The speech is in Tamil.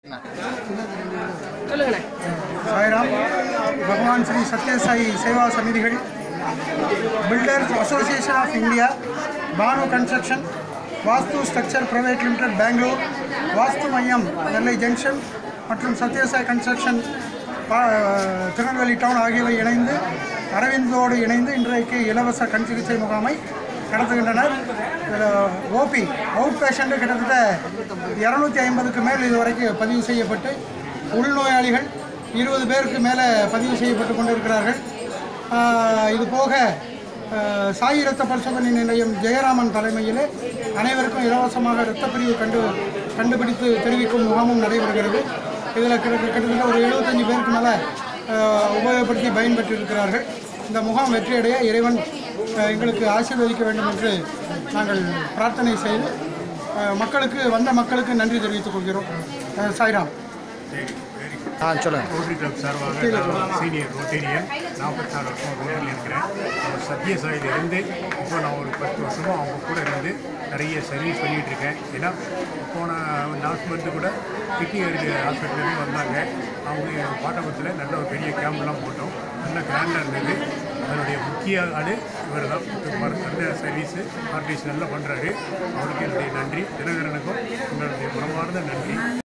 சொல்லுங்கண்ணே சாய்ராம் பகவான் ஸ்ரீ சத்யசாயி சேவா சமிதிகள் builders association of India Bhanu construction Vastu structure private limited Bangalore Vastu Maiyam Nellai junction மற்றும் சத்யசாய் கன்ஸ்ட்ரக்ஷன் பா- திருநெல்வேலி டவுன் ஆகியவை இணைந்து அரவிந்தோடு இணைந்து இன்றைக்கு இலவச கண் சிகிச்சை முகாமை நடத்துகின்றனர் ஓபி அவுட் பேஷண்ட்டு கிட்டத்தட்ட இரநூத்தி ஐம்பதுக்கு மேல் இதுவரைக்கும் பதிவு செய்யப்பட்டு உள்நோயாளிகள் இருபது பேருக்கு மேலே பதிவு செய்யப்பட்டு கொண்டிருக்கிறார்கள் ஆஹ் இது போக ஆஹ் சாய் இரத்த பரிசோதனை நிலையம் ஜெயராமன் தலைமையில் அனைவருக்கும் இலவசமாக இரத்த பிரிவு கண்டு கண்டுபிடித்து தெரிவிக்கும் முகாமும் நடைபெறுகிறது இதில் கிட்ட கிட்டத்தட்ட ஒரு எழுபத்தஞ்சு பேருக்கு மேலே ஆஹ் உபயோகப்படுத்தி பயன்பெற்றிருக்கிறார்கள் இந்த முகாம் வெற்றியடைய இறைவன் ஆஹ் எங்களுக்கு ஆசீர்வதிக்க வேண்டும் என்று நாங்கள் பிரார்த்தனை செய்து ஆஹ் மக்களுக்கு வந்த மக்களுக்கு நன்றி தெரிவித்துக் கொள்கிறோம் ஆஹ் சாய்ராம் ஆ சொல்லுங்கள் ரோட்டரி கிளப் சார்பாக நான் சீனியர் ரோட்டேரியன் நாற்பத்தாறு வருஷம் ரோட்டரியில் இருக்கிறேன் ஒரு சத்யசாயில் இருந்து இப்போ நான் ஒரு பத்து வருஷமாக அவங்க கூட இருந்து நிறைய சர்வீஸ் பண்ணிகிட்டு இருக்கேன் ஏன்னா போன லாஸ்ட் மந்த்து கூட கிட்னி அருகு ஹாஸ்பிட்டலேருந்து வந்தாங்க அவங்க பாட்டபத்தில் நல்ல ஒரு பெரிய கேம்ப்லாம் போட்டோம் நல்ல கிராண்டாக இருந்தது அதனுடைய முக்கிய ஆள் இவர் தான் நல்ல சர்வீஸு ஆர்டிஸ்ட் நல்லா பண்ணுறாரு அவருக்கு என்னுடைய நன்றி தினகரனுக்கும் உங்களுடைய மனமார்ந்த நன்றி